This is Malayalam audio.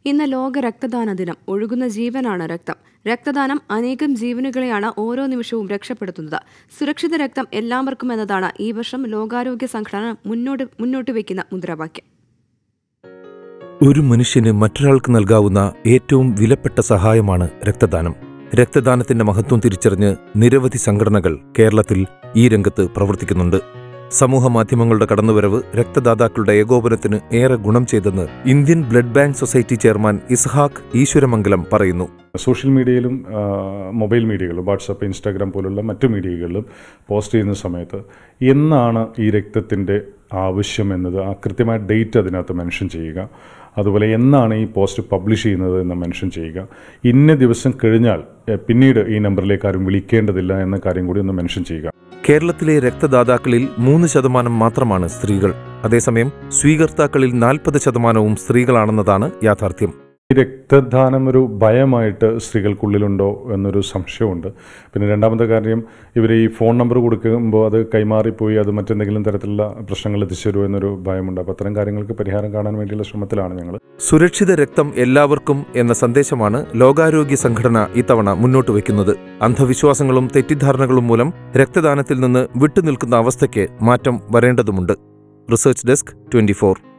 ഇന്ന് ലോക രക്തദാന ദിനം ഒഴുകുന്ന ജീവനാണ് രക്തം രക്തദാനം അനേകം ജീവനുകളെയാണ് ഓരോ നിമിഷവും രക്ഷപ്പെടുത്തുന്നത് സുരക്ഷിത രക്തം എല്ലാവർക്കും എന്നതാണ് ഈ വർഷം ലോകാരോഗ്യ സംഘടന മുന്നോട്ട് മുന്നോട്ട് വയ്ക്കുന്ന മുദ്രാവാക്യം ഒരു മനുഷ്യന് മറ്റൊരാൾക്ക് നൽകാവുന്ന ഏറ്റവും വിലപ്പെട്ട സഹായമാണ് രക്തദാനം രക്തദാനത്തിന്റെ മഹത്വം തിരിച്ചറിഞ്ഞ് നിരവധി സംഘടനകൾ കേരളത്തിൽ ഈ രംഗത്ത് പ്രവർത്തിക്കുന്നുണ്ട് സമൂഹ മാധ്യമങ്ങളുടെ കടന്നുവരവ് രക്തദാതാക്കളുടെ ഏകോപനത്തിന് ഏറെ ഗുണം ചെയ്തെന്ന് Indian blood bank society chairman Ishaq Eswaramangalam പറയുന്നു സോഷ്യൽ മീഡിയയിലും ആ, മൊബൈൽ മീഡിയകളിലും വാട്സപ്പ് ഇൻസ്റ്റാഗ്രാം പോലുള്ള മറ്റു മീഡിയകളിലും പോസ്റ്റ് ചെയ്യുന്ന സമയത്ത് എന്നാണ് ഈ രക്തത്തിൻ്റെ ആവശ്യം എന്നത് ആ കൃത്യമായ ഡേറ്റ് അതിനകത്ത് മെൻഷൻ ചെയ്യുക അതുപോലെ എന്നാണ് ഈ പോസ്റ്റ് പബ്ലിഷ് ചെയ്യുന്നത് എന്ന് മെൻഷൻ ചെയ്യുക ഇന്ന ദിവസം കഴിഞ്ഞാൽ എ, പിന്നീട് ഈ നമ്പറിലേക്ക് ആരും വിളിക്കേണ്ടതില്ല എന്ന കാര്യം കൂടി ഒന്ന് മെൻഷൻ ചെയ്യുക കേരളത്തിലെ രക്തദാതാക്കളിൽ മൂന്ന് ശതമാനം മാത്രമാണ് സ്ത്രീകൾ അതേസമയം സ്വീകർത്താക്കളിൽ നാൽപ്പത് ശതമാനവും സ്ത്രീകളാണെന്നതാണ് യാഥാർത്ഥ്യം ഈ രക്തദാനം ഒരു ഭയമായിട്ട് സ്ത്രീകൾക്കുള്ളിലുണ്ടോ എന്നൊരു സംശയമുണ്ട് പിന്നെ രണ്ടാമത്തെ കാര്യം ഇവർ ഈ ഫോൺ നമ്പർ കൊടുക്കുമ്പോൾ അത് കൈമാറിപ്പോയി അത് മറ്റെന്തെങ്കിലും തരത്തിലുള്ള പ്രശ്നങ്ങൾ എത്തിച്ചേരുമോ എന്നൊരു ഭയമുണ്ട് അപ്പോൾ അത്തരം കാര്യങ്ങൾക്ക് പരിഹാരം കാണാൻ വേണ്ടിയുള്ള ശ്രമത്തിലാണ് ഞങ്ങൾ സുരക്ഷിത രക്തം എല്ലാവർക്കും എന്ന സന്ദേശമാണ് ലോകാരോഗ്യ സംഘടന ഇത്തവണ മുന്നോട്ട് വയ്ക്കുന്നത് അന്ധവിശ്വാസങ്ങളും തെറ്റിദ്ധാരണകളും മൂലം രക്തദാനത്തിൽ നിന്ന് വിട്ടുനിൽക്കുന്ന അവസ്ഥയ്ക്ക് മാറ്റം വരേണ്ടതുമുണ്ട് റിസർച്ച് ഡെസ്ക് ട്വന്റി